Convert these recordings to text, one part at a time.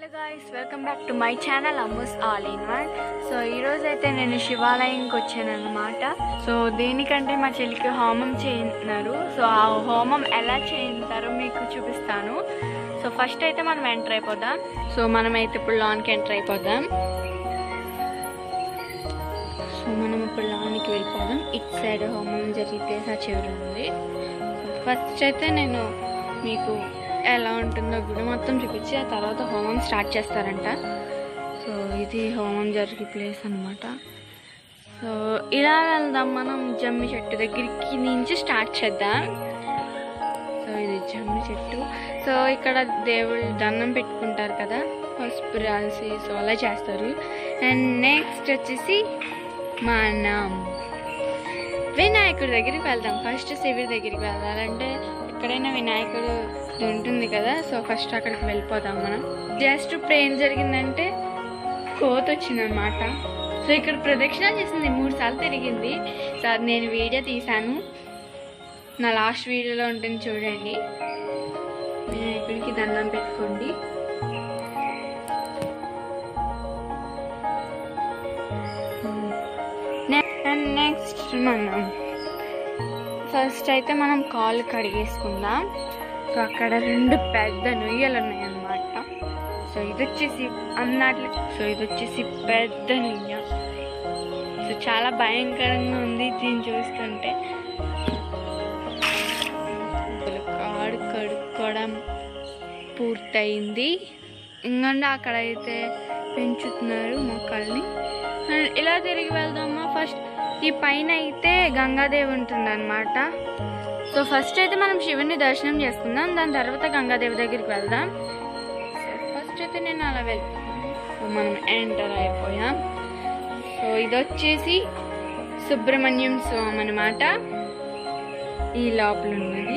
Hello guys welcome back to my channel Ammu's all in one so ఈరోజు అయితే నేను శివాలయంకి వచ్చాను అనమాట సో దేనికంటే మా చెల్లికి హోమం చేయిస్తున్నారు సో ఆ హోమం ఎలా చేయిస్తారో మీకు చూపిస్తాను సో ఫస్ట్ అయితే మనం ఎంటర్ అయిపోదాం సో మనం అయితే ఇప్పుడు లాన్కి ఎంటర్ అయిపోదాం సో మనం ఇప్పుడు లాన్కి వెళ్ళిపోదాం ఇటు సైడ్ హోమం జరిగితే ఆ చివరి ఉంది ఫస్ట్ అయితే నేను మీకు ఎలా ఉంటుందో గుడి మొత్తం చూపించి ఆ తర్వాత హోమం స్టార్ట్ చేస్తారంట సో ఇది హోమం జరిగే ప్లేస్ అనమాట సో ఇలా వెళ్దాం మనం జమ్మి చెట్టు దగ్గరికి నుంచి స్టార్ట్ చేద్దాం సో ఇది జమ్మి చెట్టు సో ఇక్కడ దేవుళ్ళు దండం పెట్టుకుంటారు కదా పసుపు రాసి సో అలా చేస్తారు అండ్ నెక్స్ట్ వచ్చేసి మనం వినాయకుడి దగ్గరికి వెళ్దాం ఫస్ట్ శివుడి దగ్గరికి వెళ్ళాలంటే ఎక్కడైనా వినాయకుడు ఇది ఉంటుంది కదా సో ఫస్ట్ అక్కడికి వెళ్ళిపోదాం మనం జస్ట్ ఇప్పుడు ఏం జరిగిందంటే కోత వచ్చిందనమాట సో ఇక్కడ ప్రదక్షిణ చేసింది మూడు సార్లు తిరిగింది సో అది నేను వీడియో తీశాను నా లాస్ట్ వీడియోలో ఉంటుంది చూడండి వినాయకుడికి దండం పెట్టుకోండి అండ్ నెక్స్ట్ మనం ఫస్ట్ అయితే మనం కాళ్ళు కడిగేసుకుందాం సో అక్కడ రెండు పెద్ద నొయ్యలు ఉన్నాయన్నమాట సో ఇది వచ్చేసి అన్నట్లు సో ఇది వచ్చేసి పెద్ద నొయ్య సో చాలా భయంకరంగా ఉంది దీన్ని చూస్తుంటే అసలు కాడు కడుక్కోవడం పూర్తయింది ఇంకంటే అక్కడ అయితే పెంచుతున్నారు మొక్కల్ని అండ్ ఇలా తిరిగి వెళ్దామా ఫస్ట్ ఈ పైన అయితే గంగాదేవి ఉంటుందన్నమాట సో ఫస్ట్ అయితే మనం శివుని దర్శనం చేసుకుందాం దాని తర్వాత గంగాదేవి దగ్గరికి వెళ్దాం సో ఫస్ట్ అయితే నేను అలా వెళ్తాను సో మనం ఎంటర్ అయిపోయాం సో ఇది వచ్చేసి సుబ్రహ్మణ్యం స్వామి అనమాట ఈ లోపల ఉన్నది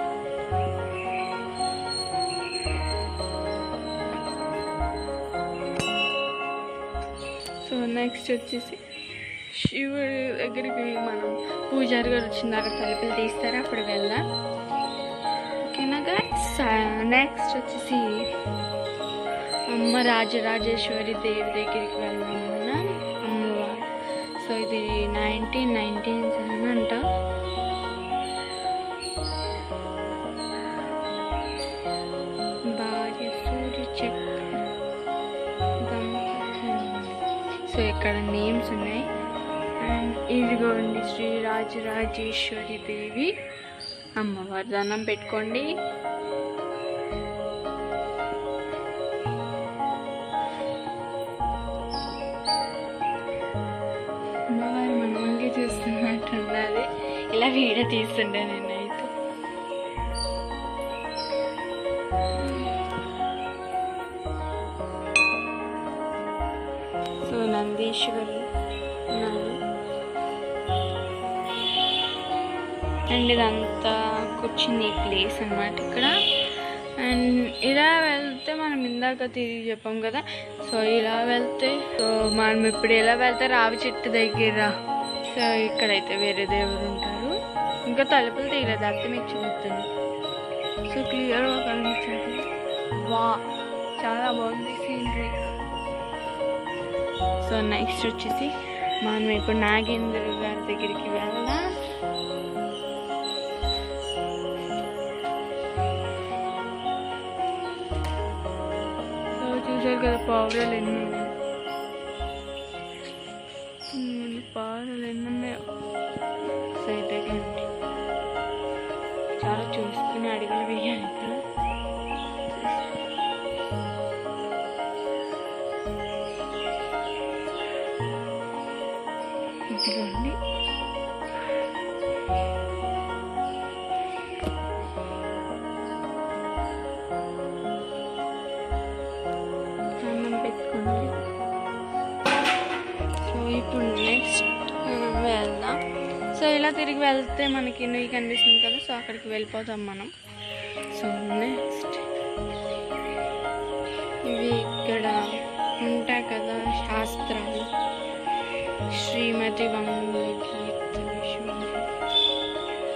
సో నెక్స్ట్ వచ్చేసి శివుడి దగ్గరికి మనం పూజారి గారు వచ్చిన తలుపులు తీస్తారు అప్పుడు వెళ్దాం ఓకేనా గైస్ నెక్స్ట్ వచ్చేసి అమ్మ రాజరాజేశ్వరి దేవి దగ్గరికి వెళ్దాం మనం అమ్మవారు సో ఇది నైన్టీన్ నైన్టీన్ సెవెన్ అంట భార్య సూర్య చక్ర సో ఇక్కడ నేమ్స్ ఉన్నాయి అండ్ ఇదిగోండి శ్రీ రాజరాజేశ్వరి దేవి అమ్మవారి దండం పెట్టుకోండి అమ్మవారు మనమంగా చూస్తున్నట్టున్నది ఇలా వీడియో తీస్తుండే నేనైతే సో నందీశ్వరి ఉన్నారు అండ్ ఇదంతా కూర్చుని ప్లేస్ అన్నమాట ఇక్కడ అండ్ ఇలా వెళ్తే మనం ఇందాక తిరిగి చెప్పాం కదా సో ఇలా వెళ్తే సో మనం ఇప్పుడు ఎలా వెళ్తే రావి చెట్టు దగ్గర సో ఇక్కడైతే వేరే దేవుడు ఉంటారు ఇంకా తలుపులు తీయలేదు అర్థం మీకు చూపుతుంది సో క్లియర్గా కనిపించండి వా చాలా బాగుంది సీనరీ సో నెక్స్ట్ వచ్చేసి మనం ఇప్పుడు నాగేంద్ర గారి దగ్గరికి వెళ్దాం సో చూసారు కదా పావురాలు ఎన్ని ఉన్నాయి ఉమ్, పావురాలు ఎన్ని ఉన్నాయో సైడ్ అండి చాలా చూసుకుని అడుగులు వేయాలి ఇక్కడ ఇదిగోండి అన్నం పెట్టుకోండి సో ఇప్పుడు నెక్స్ట్ మనం వెళ్దాం సో ఇలా తిరిగి వెళ్తే మనకి నువ్వు కనిపిస్తుంది కదా సో అక్కడికి వెళ్ళిపోతాం మనం సో నెక్స్ట్ ఇవి ఇక్కడ ఉంటాయి కదా శాస్త్రాలు శ్రీమతి వంగగీత విశ్వనాథ్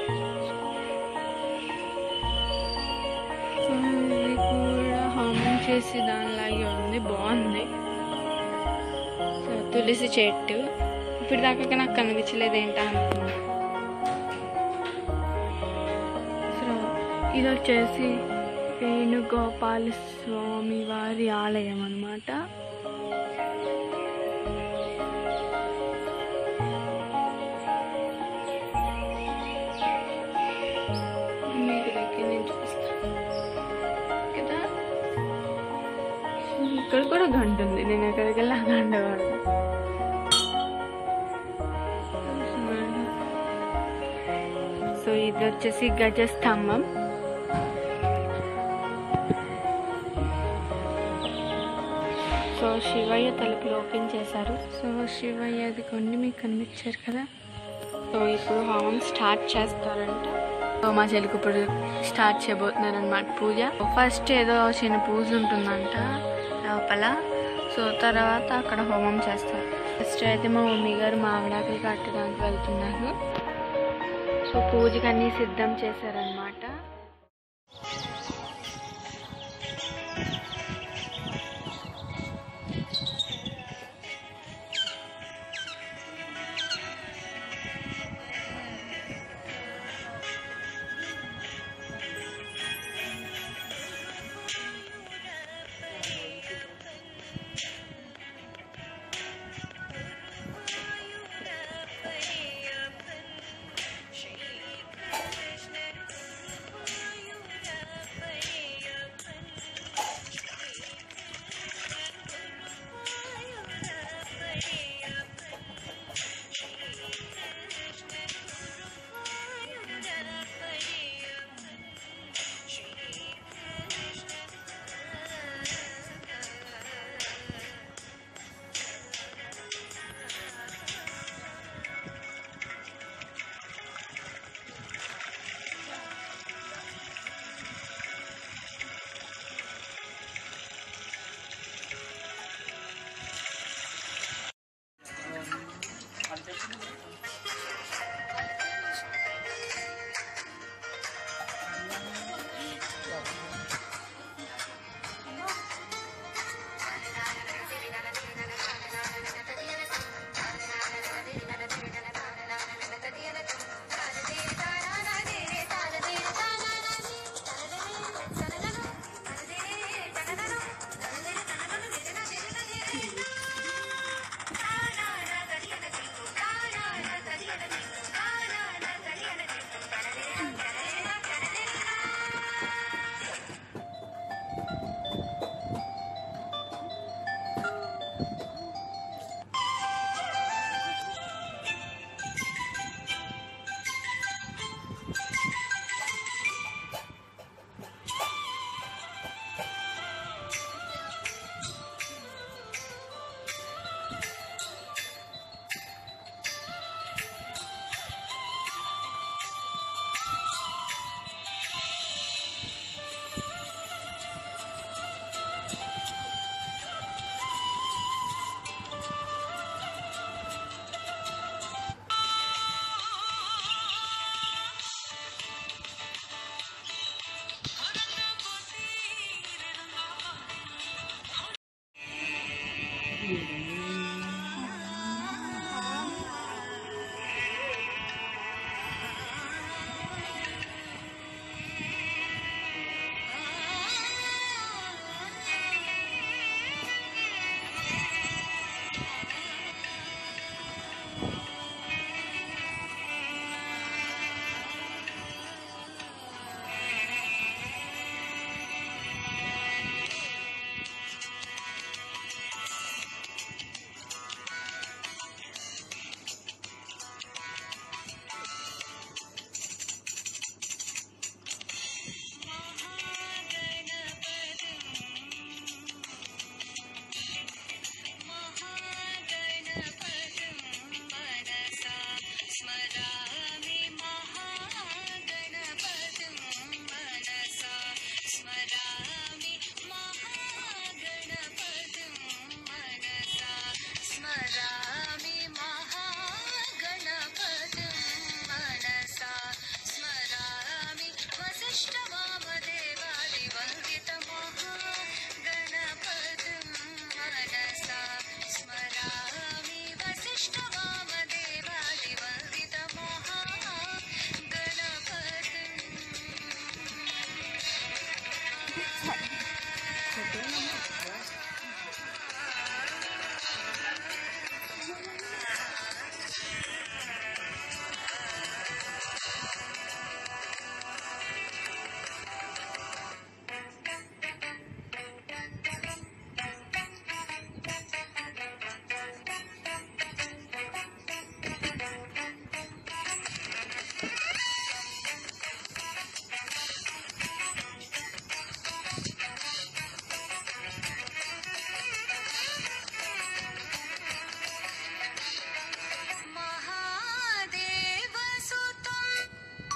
సో ఇది కూడా హోమం తులసి దానిలాగే ఉంది బాగుంది సో తులసి చెట్టు ఇప్పుడు దాకా నాకు కనిపించలేదు ఏంటా అనుకున్నాను సో ఇది వచ్చేసి వేణుగోపాల స్వామి వారి ఆలయం అన్నమాట మీకు దగ్గర నేను చూపిస్తాను కదా ఇక్కడ కూడా గంట ఉంది నేను ఎక్కడికి వెళ్ళి ఆ గంట వాడతాను సో ఇది వచ్చేసి గజస్తంభం సో శివయ్య తలుపులు ఓపెన్ చేశారు సో శివయ్య అది కొన్ని మీకు కనిపించారు కదా సో ఇప్పుడు హోమం స్టార్ట్ చేస్తారంట సో మా చెల్లికి ఇప్పుడు స్టార్ట్ చేయబోతున్నారు అనమాట పూజ ఫస్ట్ ఏదో చిన్న పూజ ఉంటుందంట లోపల సో తర్వాత అక్కడ హోమం చేస్తారు ఫస్ట్ అయితే మా మమ్మీ గారు మామిడాకులు కట్టడానికి వెళ్తున్నారు సో పూజకి అన్నీ సిద్ధం చేశారనమాట महादेवसुतम्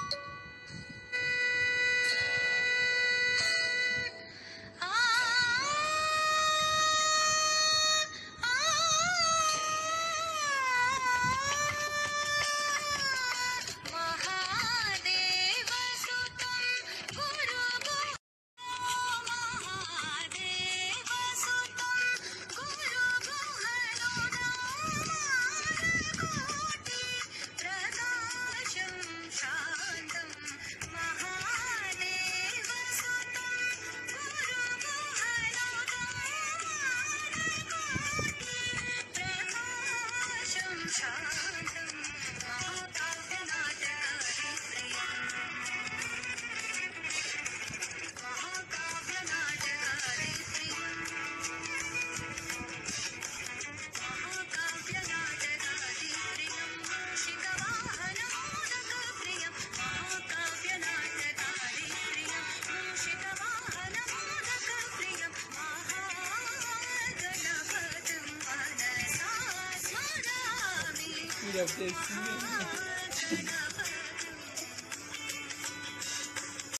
आ महादेवसुतं गुरुगु महादेवसुतं गुरुगुहनुनाकोटि प्रकाशं शान्तं महादेवसुतं गुरुगुहनुनाकोटि प्रकाशं शान्तं महाकाव्यनाटकारित्र्यम् Mira, que sí.